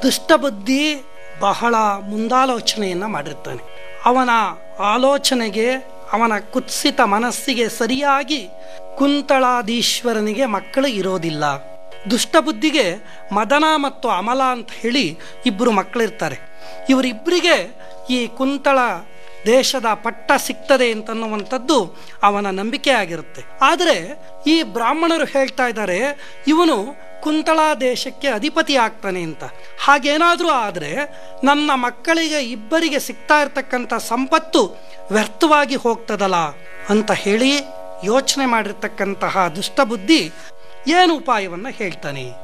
ದುಷ್ಟಬುದ್ಧಿ ಬಹಳ ಮುಂದಾಲೋಚನೆಯನ್ನು ಮಾಡಿರ್ತಾನೆ ಅವನ ಆಲೋಚನೆಗೆ ಅವನ ಕುತ್ಸಿತ ಮನಸ್ಸಿಗೆ ಸರಿಯಾಗಿ ಕುಂತಳಾದೀಶ್ವರನಿಗೆ ಮಕ್ಕಳು ಇರೋದಿಲ್ಲ ದುಷ್ಟಬುದ್ಧಿಗೆ ಮದನ ಮತ್ತು ಅಮಲ ಅಂತ ಹೇಳಿ ಇಬ್ಬರು ಮಕ್ಕಳಿರ್ತಾರೆ ಇವರಿಬ್ಬರಿಗೆ ಈ ಕುಂತಳ ದೇಶದ ಪಟ್ಟ ಸಿಗ್ತದೆ ಅಂತನ್ನುವಂಥದ್ದು ಅವನ ನಂಬಿಕೆ ಆಗಿರುತ್ತೆ ಆದರೆ ಈ ಬ್ರಾಹ್ಮಣರು ಹೇಳ್ತಾ ಇದ್ದಾರೆ ಇವನು ಕುಂತಳಾ ದೇಶಕ್ಕೆ ಅಧಿಪತಿ ಆಗ್ತಾನೆ ಅಂತ ಹಾಗೇನಾದರೂ ಆದರೆ ನನ್ನ ಮಕ್ಕಳಿಗೆ ಇಬ್ಬರಿಗೆ ಸಿಗ್ತಾ ಇರತಕ್ಕಂಥ ಸಂಪತ್ತು ವ್ಯರ್ಥವಾಗಿ ಹೋಗ್ತದಲ್ಲ ಅಂತ ಹೇಳಿ ಯೋಚನೆ ಮಾಡಿರ್ತಕ್ಕಂತಹ ದುಷ್ಟಬುದ್ಧಿ ಏನು ಉಪಾಯವನ್ನು ಹೇಳ್ತಾನೆ